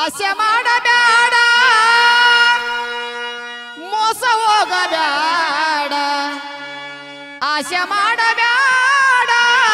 ಆಸೆ ಮಾಡಬೇಡ ಮೋಸ ಹೋಗಬೇಡ ಆಸೆ ಮಾಡಬೇಡ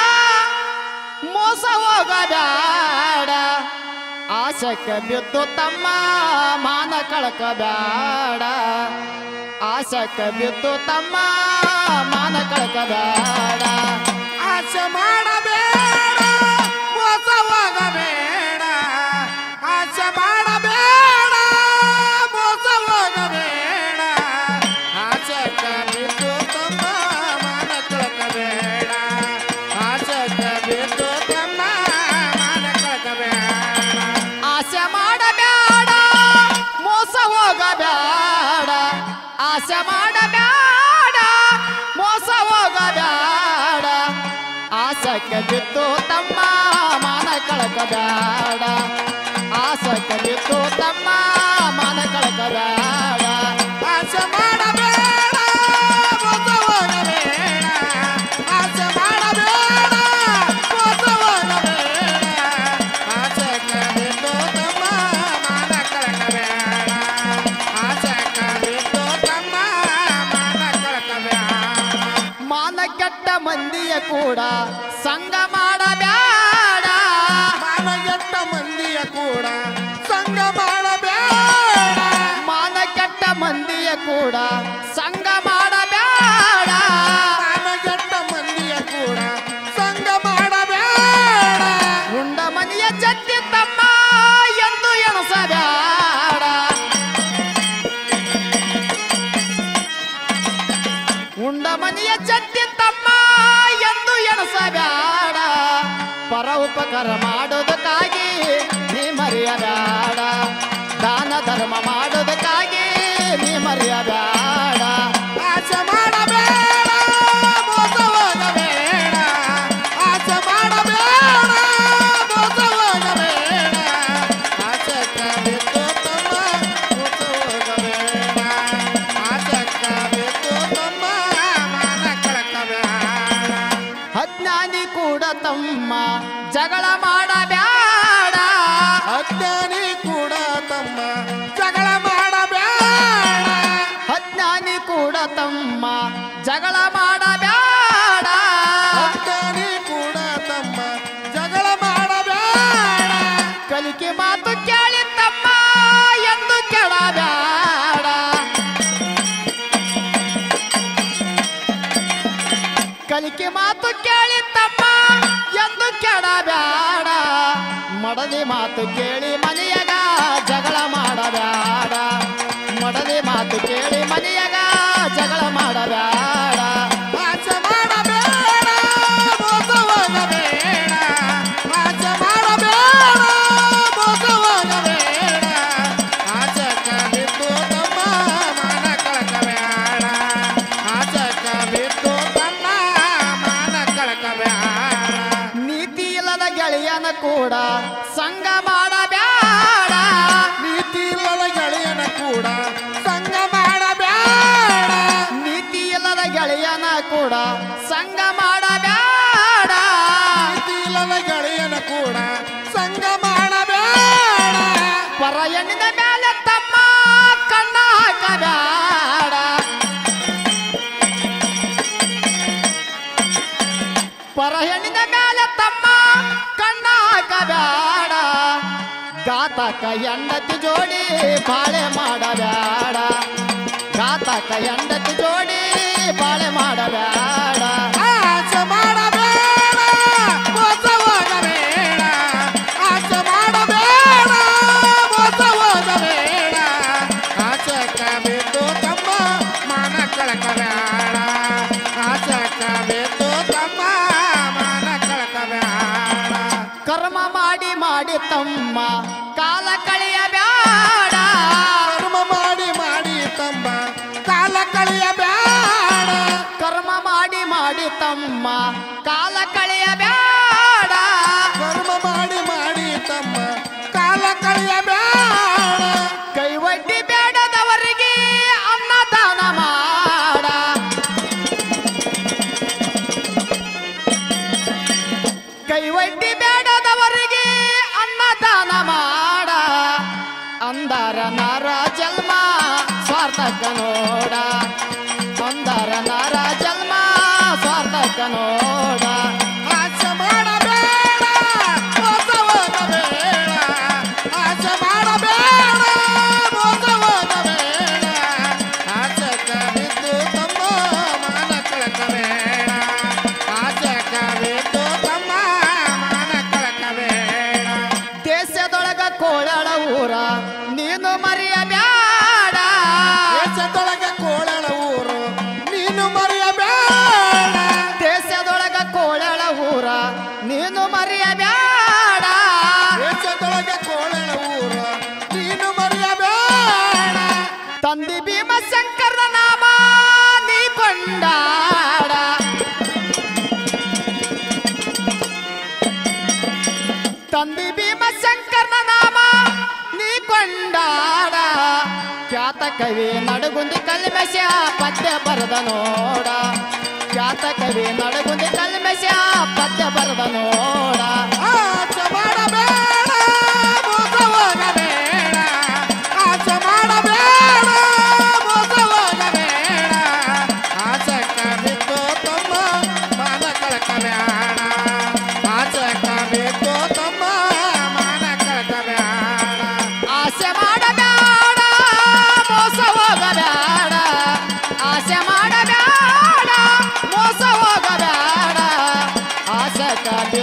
ಮೋಸ ಹೋಗಬೇಡ ಆಸೆಕ್ಕೆ ಬಿದ್ದು ತಮ್ಮ ಮಾನ ಕಳ್ಕಬೇಡ ಆಸೆಕ್ಕೆ ಬಿದ್ದು ತಮ್ಮ ಮಾನ ಕಳ್ಕಬೇಡ ಆಸೆ ಮಾಡಬೇಡ ಮೋಸ ಹೋಗಬೇಡ ಆಸೆ ಮಾಡಬೇಡ ಮೋಸ ಹೋಗಬೇಡ ಆಸೆ ಬಿದ್ದು ತಮ್ಮ ಮಾನ ಕಳ್ಕಬೇಡ ಆಸೆ ಬಿದ್ದು ತಮ್ಮ ಮಾನ ಕಳ್ಕಬೇಡ ಆಸೆ ಮಾಡಬೇಡ ಮೋಸ ಹೋಗಬೇಡ ಆಸೆ ಮಾಡಬೇಡ ಮೋಸ ಹೋಗಬೇಡ ಆಸಕ್ಕೆ ಬಿದ್ದು ತಮ್ಮ ಮಾನ ಕಳಕಬೇಡ ಆಸಕ್ಕೆ ಬಿದ್ದು ತಮ್ಮ ಮಾನ ಕಳಕಬೇಡ ಆಸೆ ಮಾಡಬೇಡ ಮೋಸ ಹೋಗಬೇಡ ಆಸೆ ಮಾಡಬೇಡ ಮೋಸ ಹೋಗಬೇಡ ಆಸೆ ಕವಿದು ತಮ್ಮ ಮಾನ ಕಳಕಬೇಡ ಆಸೆ ಕವಿದು ತಮ್ಮ ಮಾನ ಕಳಕಬೇಡ ಮಾನ ಕೆಟ್ಟ ಮಂದಿಯ ಕೂಡ ಸಂಗ ಮಾಡಬೇಡ ಮಾನಗೆಟ್ಟ ಮಂದಿಯ ಕೂಡ ಸಂಗ ಮಾಡಬೇಡ ಮಾನ ಕೆಟ್ಟ ಮಂದಿಯ ಕೂಡ ಸಂಗ ಮಾಡಬೇಡ ಮಾನಗೆಟ್ಟ ಮಂದಿಯ ಕೂಡ ಸಂಗ ಮಾಡಬೇಡ ಉಂಡ ಮನೆಯ ಜತ್ತಿ ತಮ್ಮ ಎಂದು ಎಣಸಬೇಡ ಉಂಡ ಮನೆಯ ಜತ್ತಿ ತಮ್ಮ ಎಂದು ಎಣಸಬೇಡ ಪರ ಉಪಕಾರ ಮಾಡೋದಕ್ಕಾಗಿ ನೀ ಮರೆಯಬೇಡ ದಾನ ಧರ್ಮ ಮಾಡೋದಕ್ಕಾಗಿ ನೀ ಮರೆಯಬೇಡ ಆಸೆ ಮಾಡಬೇಡ ಮೋಸ ಹೋಗಬೇಡ ಆಸೆ ಮಾಡಬೇಡ ಮೋಸ ಹೋಗಬೇಡ ಆಸೆ ಕವಿತು ತಮ್ಮ ಮೋಸ ಹೋಗಬೇಡ ಆಸೆ ಕವಿತು ತಮ್ಮ ಮಾನ ಕಳಕಬೇಡ ಅಜ್ಞಾನಿ ಕೂಡ ತಮ್ಮ ಜಗಳ ಮಾಡಬೇಡ ಅಜ್ಞಾನಿ ಕೂಡ ತಮ್ಮ ಜಗಳ ಮಾಡಬೇಡ ಅಜ್ಞಾನಿ ಕೂಡ ತಮ್ಮ ಜಗಳ ಮಾಡಬೇಡ ಅಜ್ಞಾನಿ ಕೂಡ ತಮ್ಮ ಜಗಳ ಮಾಡಬೇಡ ಕಲಿಕೆ ಮಾತು ಕೇಳಿ ತಮ್ಮ ಎಂದು ಕೆಡಬೇಡ ಕಲಿಕೆ ಮಾತು ಕೇಳಿ ತಮ್ಮ ಎಂದು ಕೆಡಬೇಡ ಮಡದಿ ಮಾತು ಕೇಳಿ ಮನೆಯಾಗ ಜಗಳ ಮಾಡಬೇಡ ಮಡದಿ ಮಾತು ಕೇಳಿ ಮನೆಯಾಗ ಜಗಳ ಮಾಡಬೇಡ ಆಸೆ ಮಾಡಬೇಡ ಮೋಸ ಹೋಗಬೇಡ ಆಸೆ ಮಾಡಬೇಡ ಮೋಸ ಹೋಗಬೇಡ ಆಸೆ ಕವಿತು ತಮ್ಮ ಮಾನ ಕಳಕಬೇಡ ಆಸೆ ಕವಿತು ತಮ್ಮ ಮಾನ ಕಳಕಬೇಡ ನೀತಿ ಇಲ್ಲದ ಗೆಳೆಯನ ಕೂಡ ಸಂಗ ಮಾಡಬೇಡ ನೀತಿ ಇಲ್ಲದ ಗೆಳೆಯನ ಕೂಡ ಸಂಗ ಮಾಡಬೇಡ ನೀತಿ ಇಲ್ಲದ ಗೆಳೆಯನ ಕೂಡ ಸಂಗ ಮಾಡಬೇಡ ನೀತಿ ಇಲ್ಲದ ಗೆಳೆಯನ ಕೂಡ ಸಂಗ ಮಾಡಬೇಡ ಪರ ಹೆಣ್ಣಿನ ಮೇಲೆ ತಮ್ಮ ಕಣ್ಣ ಹಾಕಬೇಡ ಪರ ಹೆಣ್ಣಿನ ಮೇಲೆ ತಮ್ಮ ಕಣ್ಣ ಹಾಕಬೇಡ ಗಾತಕ ಹೆಂಡತಿ ಜೋಡಿ ಬಾಳೆ ಮಾಡಬೇಡ ಗಾತಕ ಹೆಂಡತಿ ಜೋಡಿ ಬಾಳೆ ಮಾಡಬೇಡ ಆಸೆ ಮಾಡಬೇಡ ಮೋಸ ಹೋಗಬೇಡ ಆಸೆ ಮಾಡಬೇಡ ಮೋಸ ಹೋಗಬೇಡ ಆಸೆ ಕವಿತು ತಮ್ಮ ಮಾನ ಕಳಕಬೇಡ ಆಸೆ ಕವಿತು ತಮ್ಮ ಮಾನ ಕಳಕಬೇಡ ಕರ್ಮ ಮಾಡಿ ಮಾಡಿ ತಮ್ಮ ಕಾಲ ಕಳೆಯಬೇಡ ಕರ್ಮ ಮಾಡಿ ಮಾಡಿ ತಮ್ಮ ಕಾಲ ಕಳೆಯಬೇಡ ಕರ್ಮ ಮಾಡಿ ಮಾಡಿ ತಮ್ಮ ಕಾಲ ಕಳೆಯಬೇಡ ಕರ್ಮ ಮಾಡಿ ಮಾಡಿ ತಮ್ಮ ಕಾಲ ಕಳೆಯಬೇಡ ಕೈ ಒಡ್ಡಿ ಬೇಡದವರಿಗೆ ಅನ್ನದಾನ ಮಾಡ ಕೈ ಒಡ್ಡಿ ಬೇಡದವರಿಗೆ ಅನ್ನದಾನ ಮಾಡ ಬಂದಾರ ನರ ಜನ್ಮ ಸ್ವಾರ್ಥಕ ನೋಡ ಬಂದಾರ ನರ ಜನ್ಮ ಸ್ವಾರ್ಥಕ ನೋಡ ಆಸೆ ಮಾಡಬೇಡ ಮೋಸ ಹೋಗಬೇಡ ಆಸೆ ಮಾಡಬೇಡ ಮೋಸ ಹೋಗಬೇಡ ಆಸೆ ಕವಿದು ತಮ್ಮ ಮಾನ ಕಳಕಬೇಡ ಆಸೆ ಕವಿದು ತಮ್ಮ ಮಾನ ಕಳಕಬೇಡ ದೇಶದೊಳಗ ಕೋಳಳ ಊರ ನೀನು ಮರೆಯಬ್ಯಾಡ ದೇಶದೊಳಗೆ ಕೋಳಳ ಊರು ನೀನು ಮರೆಯಬೇಡ ದೇಶದೊಳಗ ಕೋಳಳ ಊರ ನೀನು ಮರೆಯಬ್ಯಾಡ ದೇಶದೊಳಗೆ ಕೋಳಳ ಊರು ನೀನು ಮರೆಯಬೇಡ ತಂದಿ ಭೀಮಶಂಕರನ ನಾಮ ನೀ ಕೊಂಡಾಡ ತಂದಿ ಭೀಮಶಂಕರನ ನಾಮ ನೀ ಕೊಂಡಾಡ ಖ್ಯಾತ ಕವಿ ನಡುಗುಂದಿ ಕಲ್ಮೆಶ ಪದ್ಯ ಬರದ ನೋಡ ಖ್ಯಾತ ಕವಿ ನಡುಗುಂದಿ ಕಲ್ಮೆಶ ಪದ್ಯ ಬರದ ನೋಡ ಆಸೆ ಮಾಡಬೇಡ ಮೋಸ ಹೋಗಬೇಡ ಆಸೆ ಮಾಡಬೇಡ ಮೋಸ ಹೋಗಬೇಡ ಆಸೆ ಕವಿತು ತಮ್ಮ ಮಾನ ಕಳಕಬೇಡ ಆಸೆ ಕವಿತು ತಮ್ಮ ಮಾನ ಕಳಕಬೇಡ ಆಸೆ ಮಾಡಬೇಡ ಮೋಸ ಹೋಗಬೇಡ ಆಸೆ ಮಾಡಬೇಡ ಮೋಸ ಹೋಗಬೇಡ ಆಸೆ ಕಬಿ